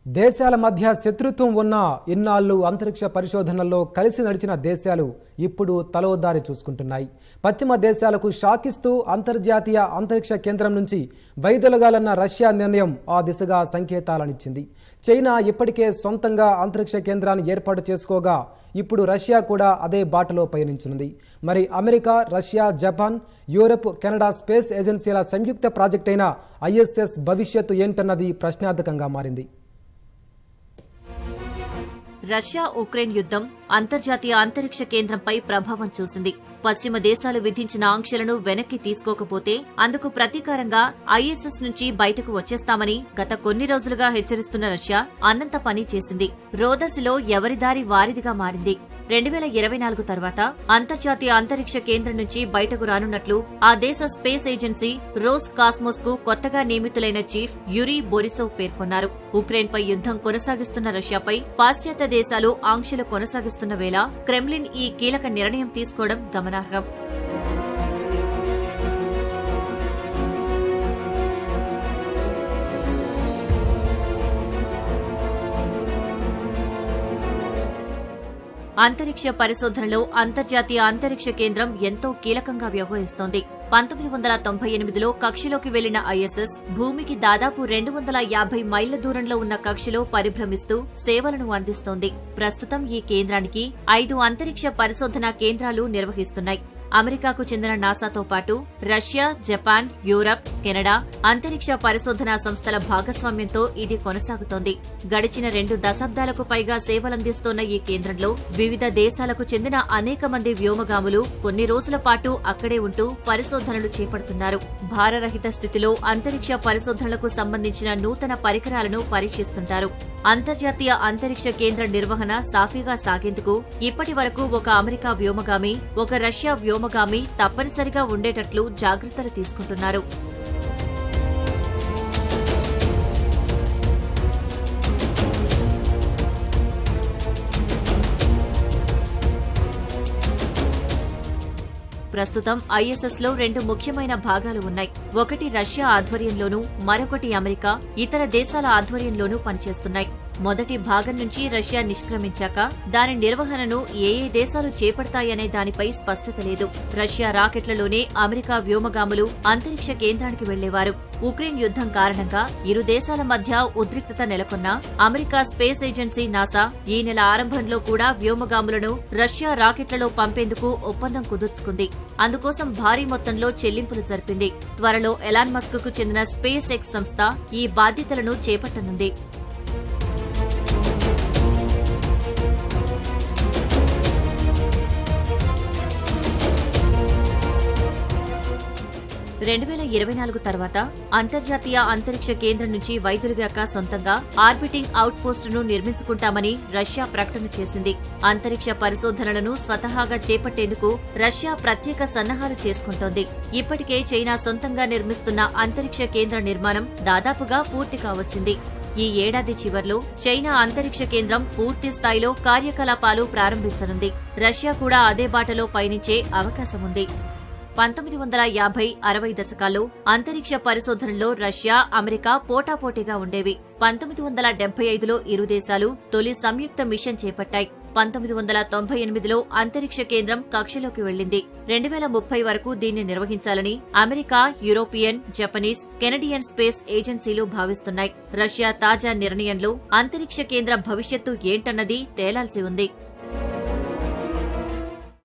దేశాల మధ్య శత్రుత్వం ఉన్న ఇన్నాళ్ళు అంతరిక్ష పరిశోధనల్లో కలిసి నడిచిన దేశాలు ఇప్పుడు తలోదారి చూసుకుంటున్నాయి పశ్చిమ దేశాలకు షాకిస్తూ అంతర్జాతీయ అంతరిక్ష కేంద్రం నుంచి వైదొలగాలన్న రష్యా నిర్ణయం ఆ దిశగా సంకేతాలనిచ్చింది చైనా ఇప్పటికే సొంతంగా అంతరిక్ష కేంద్రాన్ని ఏర్పాటు చేసుకోగా ఇప్పుడు రష్యా కూడా అదే బాటలో పయనించనుంది మరి America Russia Japan Europe Canada space ఏజెన్సీల సంయుక్త ప్రాజెక్ట్ అయిన ఐఎస్ఎస్ భవిష్యత్తు ఏంటన్నది ప్రశ్నార్థకంగా మారింది రష్యా ఉక్రెయిన్ యుద్దం అంతర్జాతీయ అంతరిక్ష కేంద్రంపై ప్రభావం చూసింది పశ్చిమ దేశాలు విధించిన ఆంక్షలను వెనక్కి తీసుకోకపోతే అందుకు ప్రతీకారంగా ఐఎస్ఎస్ నుంచి బయటకు వచ్చేస్తామని గత కొన్ని రోజులుగా హెచ్చరిస్తున్న రష్యా అన్నంత పని చేసింది రోదసిలో ఎవరి దారి వారిదిగా మారింది రెండు వేల ఇరవై నాలుగు తర్వాత అంతర్జాతీయ అంతరిక్ష కేంద్రం నుంచి బయటకు రానున్నట్లు ఆ దేశ స్పేస్ ఏజెన్సీ రోస్ కాస్మోస్ కు కొత్తగా నియమితులైన చీఫ్ యురీ బొరిసోవ్ పేర్కొన్నారు ఉక్రెయిన్ పై యుద్దం కొనసాగిస్తున్న రష్యాపై పాశ్చాత్య దేశాలు ఆంక్షలు కొనసాగిస్తున్న వేళ క్రెమ్లిన్ ఈ కీలక నిర్ణయం తీసుకోవడం గమనార్హం అంతరిక్ష పరిశోధనలో అంతర్జాతీయ అంతరిక్ష కేంద్రం ఎంతో కీలకంగా వ్యవహరిస్తోంది పంతొమ్మిది వందల తొంభై ఎనిమిదిలో కక్షలోకి వెళ్లిన ఐఎస్ఎస్ భూమికి దాదాపు రెండు వందల యాభై మైళ్ల దూరంలో ఉన్న కక్షలో పరిభ్రమిస్తూ సేవలను అందిస్తోంది ప్రస్తుతం ఈ కేంద్రానికి ఐదు అంతరిక్ష పరిశోధనా కేంద్రాలు నిర్వహిస్తున్నాయి అమెరికాకు చెందిన నాసాతో పాటు రష్యా జపాన్ యూరప్ కెనడా అంతరిక్ష పరిశోధనా సంస్థల భాగస్వామ్యంతో ఇది కొనసాగుతోంది గడిచిన రెండు దశాబ్దాలకు పైగా సేవలందిస్తోన్న ఈ కేంద్రంలో వివిధ దేశాలకు చెందిన అనేక మంది వ్యోమగాములు కొన్ని రోజుల పాటు అక్కడే ఉంటూ పరిశోధనలు చేపడుతున్నారు భారరహిత స్థితిలో అంతరిక్ష పరిశోధనలకు సంబంధించిన నూతన పరికరాలను పరీక్షిస్తుంటారు అంతర్జాతీయ అంతరిక్ష కేంద్ర నిర్వహణ సాఫీగా సాగేందుకు ఇప్పటి వరకు ఒక అమెరికా వ్యోమగామి ఒక రష్యా వ్యోమగామి తప్పనిసరిగా ఉండేటట్లు జాగ్రత్తలు తీసుకుంటున్నారు ప్రస్తుతం ఐఎస్ఎస్ లో రెండు ముఖ్యమైన భాగాలు ఉన్నాయి ఒకటి రష్యా ఆధ్వర్యంలోనూ మరొకటి అమెరికా ఇతర దేశాల ఆధ్వర్యంలోనూ పనిచేస్తున్నాయి మొదటి భాగం నుంచి రష్యా నిష్క్రమించాక దాని నిర్వహణను ఏ ఏ దేశాలు చేపడతాయనే దానిపై స్పష్టత లేదు రష్యా రాకెట్లలోనే అమెరికా వ్యోమగాములు అంతరిక్ష కేంద్రానికి వెళ్లేవారు ఉక్రెయిన్ యుద్దం కారణంగా ఇరు దేశాల మధ్య ఉద్రిక్తత నెలకొన్న అమెరికా స్పేస్ ఏజెన్సీ నాసా ఈ నెల ఆరంభంలో కూడా వ్యోమగాములను రష్యా రాకెట్లలో పంపేందుకు ఒప్పందం కుదుర్చుకుంది అందుకోసం భారీ మొత్తంలో చెల్లింపులు జరిపింది త్వరలో ఎలాన్ మస్క్ కు చెందిన స్పేస్ ఎక్స్ సంస్థ ఈ బాధ్యతలను చేపట్టనుంది రెండు వేల ఇరవై నాలుగు తర్వాత అంతర్జాతీయ అంతరిక్ష కేంద్రం నుంచి వైదొలిగాక సొంతంగా ఆర్బిటింగ్ అవుట్ పోస్టును నిర్మించుకుంటామని రష్యా ప్రకటన చేసింది అంతరిక్ష పరిశోధనలను స్వతహాగా చేపట్టేందుకు రష్యా ప్రత్యేక సన్నాహాలు చేసుకుంటోంది ఇప్పటికే చైనా సొంతంగా నిర్మిస్తున్న అంతరిక్ష కేంద్ర నిర్మాణం దాదాపుగా పూర్తి కావచ్చింది ఈ ఏడాది చివర్లో చైనా అంతరిక్ష కేంద్రం పూర్తి స్థాయిలో కార్యకలాపాలు ప్రారంభించనుంది రష్యా కూడా అదే బాటలో పయనించే అవకాశముంది పంతొమ్మిది వందల యాభై అరవై దశకాల్లో అంతరిక్ష పరిశోధనలో రష్యా అమెరికా పోటాపోటీగా ఉండేవి పంతొమ్మిది వందల డెబ్బై ఐదులో ఇరు దేశాలు తొలి సంయుక్త మిషన్ చేపట్టాయి పంతొమ్మిది వందల తొంభై ఎనిమిదిలో అంతరిక్ష కేంద్రం కక్షలోకి వెళ్లింది రెండు వేల ముప్పై వరకు దీన్ని నిర్వహించాలని America European Japanese Canadian space ఏజెన్సీలు భావిస్తున్నాయి రష్యా తాజా నిర్ణయంలో అంతరిక్ష కేంద్ర భవిష్యత్తు ఏంటన్నది తేలాల్సి ఉంది